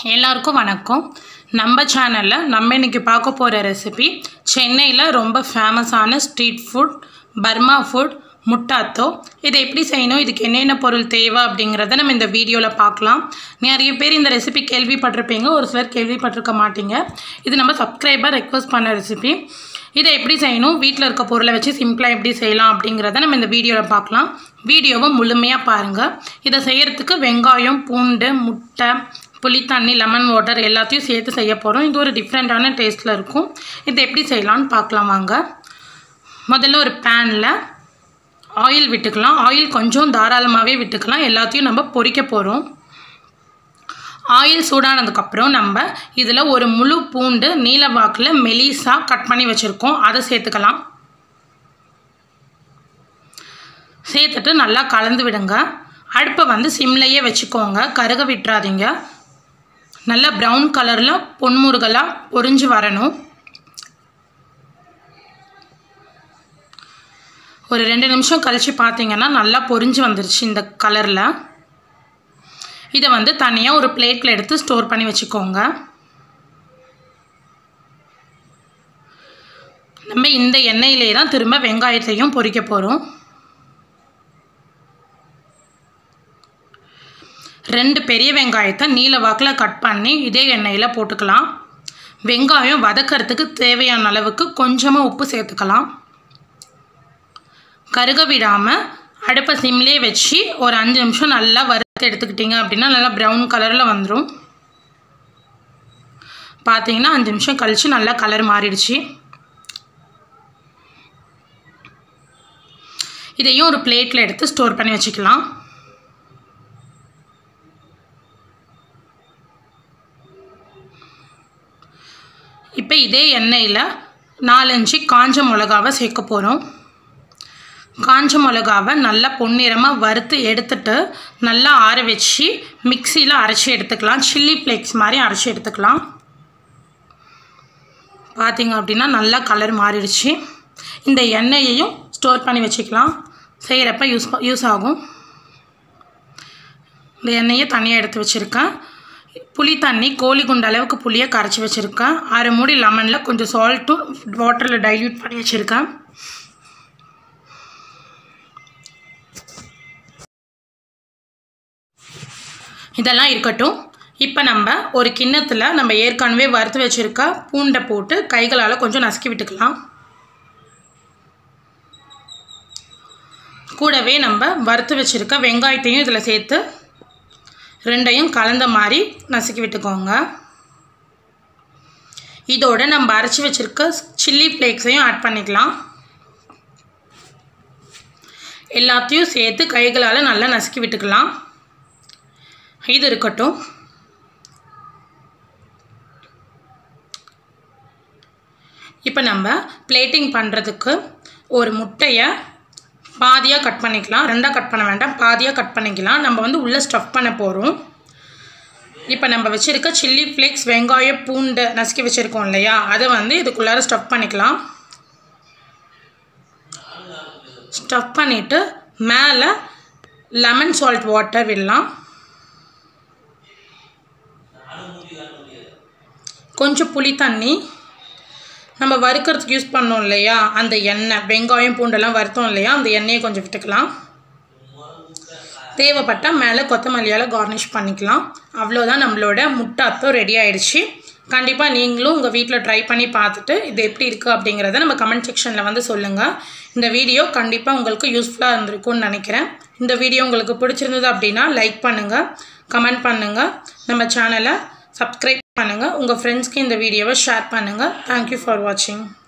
எல்லாருக்கும் வணக்கம் நம்ம சேனலில் நம்ம இன்னைக்கு பார்க்க போகிற ரெசிபி சென்னையில் ரொம்ப ஃபேமஸான ஸ்ட்ரீட் ஃபுட் பர்மா ஃபுட் முட்டாத்தோ இதை எப்படி செய்யணும் இதுக்கு என்னென்ன பொருள் தேவை அப்படிங்கிறத நம்ம இந்த வீடியோவில் பார்க்கலாம் நிறைய பேர் இந்த ரெசிபி கேள்விப்பட்டிருப்பீங்க ஒரு சிலர் கேள்விப்பட்டிருக்க மாட்டீங்க இது நம்ம சப்ஸ்கிரைபர் ரெக்வஸ்ட் பண்ண ரெசிபி இதை எப்படி செய்யணும் வீட்டில் இருக்க பொருளை வச்சு சிம்பிளாக எப்படி செய்யலாம் அப்படிங்கிறத நம்ம இந்த வீடியோவில் பார்க்கலாம் வீடியோவை முழுமையாக பாருங்கள் இதை செய்கிறதுக்கு வெங்காயம் பூண்டு முட்டை புளித்தண்ணி லெமன் வாட்டர் எல்லாத்தையும் சேர்த்து செய்ய போகிறோம் இது ஒரு டிஃப்ரெண்ட்டான டேஸ்ட்டில் இருக்கும் இதை எப்படி செய்யலாம்னு பார்க்கலாம் வாங்க முதல்ல ஒரு பேனில் ஆயில் விட்டுக்கலாம் ஆயில் கொஞ்சம் தாராளமாகவே விட்டுக்கலாம் எல்லாத்தையும் நம்ம பொரிக்க போகிறோம் ஆயில் சூடானதுக்கப்புறம் நம்ம இதில் ஒரு முழு பூண்டு நீல வாக்கில் மெலிசாக கட் பண்ணி வச்சுருக்கோம் அதை சேர்த்துக்கலாம் சேர்த்துட்டு நல்லா கலந்து விடுங்க அடுப்பை வந்து சிம்லையே வச்சுக்கோங்க கருக விட்டுறாதீங்க நல்லா ப்ரௌன் கலரில் பொன்முருகலாக பொரிஞ்சு வரணும் ஒரு ரெண்டு நிமிஷம் கழித்து பார்த்தீங்கன்னா நல்லா பொரிஞ்சு வந்துருச்சு இந்த கலரில் இதை வந்து தனியாக ஒரு பிளேட்டில் எடுத்து ஸ்டோர் பண்ணி வச்சுக்கோங்க நம்ம இந்த எண்ணெயிலே தான் திரும்ப வெங்காயத்தையும் பொரிக்க போகிறோம் ரெண்டு பெரிய வெங்காயத்தை நீல வாக்கில் கட் பண்ணி இதே எண்ணெயில் போட்டுக்கலாம் வெங்காயம் வதக்கிறதுக்கு தேவையான அளவுக்கு கொஞ்சமாக உப்பு சேர்த்துக்கலாம் கருக விடாமல் அடுப்பை சிம்லே வச்சு ஒரு அஞ்சு நிமிஷம் நல்லா வறுத்து எடுத்துக்கிட்டிங்க அப்படின்னா நல்லா ப்ரௌன் கலரில் வந்துடும் பார்த்தீங்கன்னா அஞ்சு நிமிஷம் கழித்து நல்லா கலர் மாறிடுச்சு இதையும் ஒரு பிளேட்டில் எடுத்து ஸ்டோர் பண்ணி வச்சுக்கலாம் இப்போ இதே எண்ணெயில் நாலஞ்சு காஞ்ச மிளகாவை சேர்க்க போகிறோம் காஞ்ச மிளகாவை நல்லா பொன்னிறமாக வறுத்து எடுத்துட்டு நல்லா ஆற வச்சு மிக்சியில் அரைச்சி எடுத்துக்கலாம் சில்லி ஃப்ளேக்ஸ் மாதிரி அரைச்சி எடுத்துக்கலாம் பார்த்தீங்க அப்படின்னா நல்லா கலர் மாறிடுச்சு இந்த எண்ணெயையும் ஸ்டோர் பண்ணி வச்சுக்கலாம் செய்கிறப்ப யூஸ் யூஸ் ஆகும் இந்த எண்ணெயை தனியாக எடுத்து வச்சுருக்கேன் புளி தண்ணி கோழி குண்டு அளவுக்கு புளியை கரைச்சி வச்சுருக்கேன் அரை மூடி லெமனில் கொஞ்சம் சால்ட்டும் வாட்டரில் டைல்யூட் பண்ணி வச்சுருக்கேன் இதெல்லாம் இருக்கட்டும் இப்போ நம்ம ஒரு கிண்ணத்தில் நம்ம ஏற்கனவே வறுத்து வச்சுருக்க பூண்டை போட்டு கைகளால் கொஞ்சம் நசுக்கி விட்டுக்கலாம் கூடவே நம்ம வறுத்து வச்சுருக்க வெங்காயத்தையும் இதில் சேர்த்து ரெண்டையும் கலந்த மாதிரி நசுக்கி விட்டுக்கோங்க இதோட நம்ம அரைச்சி வச்சுருக்க சில்லி ஃப்ளேக்ஸையும் ஆட் பண்ணிக்கலாம் எல்லாத்தையும் சேர்த்து கைகளால் நல்லா நசுக்கி விட்டுக்கலாம் இது இருக்கட்டும் இப்போ நம்ம பிளேட்டிங் பண்ணுறதுக்கு ஒரு முட்டையை பாதியாக கட் பண்ணிக்கலாம் ரெண்டாக கட் பண்ண வேண்டாம் பாதியாக கட் பண்ணிக்கலாம் நம்ம வந்து உள்ளே ஸ்டஃப் பண்ண போகிறோம் இப்போ நம்ம வச்சுருக்க சில்லி ஃப்ளேக்ஸ் வெங்காயம் பூண்டு நசுக்கி வச்சுருக்கோம் இல்லையா அதை வந்து இதுக்குள்ளார ஸ்டஃப் பண்ணிக்கலாம் ஸ்டஃப் பண்ணிவிட்டு மேலே லெமன் சால்ட் வாட்டர் விடலாம் கொஞ்சம் புளி தண்ணி நம்ம வறுக்கிறதுக்கு யூஸ் பண்ணோம் இல்லையா அந்த எண்ணெய் வெங்காயம் பூண்டெல்லாம் வறுத்தோம் இல்லையா அந்த எண்ணெயை கொஞ்சம் விட்டுக்கலாம் தேவைப்பட்டால் மேலே கொத்தமல்லியால் கார்னிஷ் பண்ணிக்கலாம் அவ்வளோதான் நம்மளோட முட்டாத்தோ ரெடி ஆயிடுச்சு கண்டிப்பாக நீங்களும் உங்கள் வீட்டில் ட்ரை பண்ணி பார்த்துட்டு இது எப்படி இருக்குது அப்படிங்கிறத நம்ம கமெண்ட் செக்ஷனில் வந்து சொல்லுங்கள் இந்த வீடியோ கண்டிப்பாக உங்களுக்கு யூஸ்ஃபுல்லாக இருந்திருக்கும்னு நினைக்கிறேன் இந்த வீடியோ உங்களுக்கு பிடிச்சிருந்தது அப்படின்னா லைக் பண்ணுங்கள் கமெண்ட் பண்ணுங்கள் நம்ம சேனலை சப்ஸ்கிரைப் பண்ணுங்கள் உங்கள் ஃப்ரெண்ட்ஸ்க்கு இந்த வீடியோவை ஷேர் பண்ணுங்கள் தேங்க்யூ ஃபார் வாட்சிங்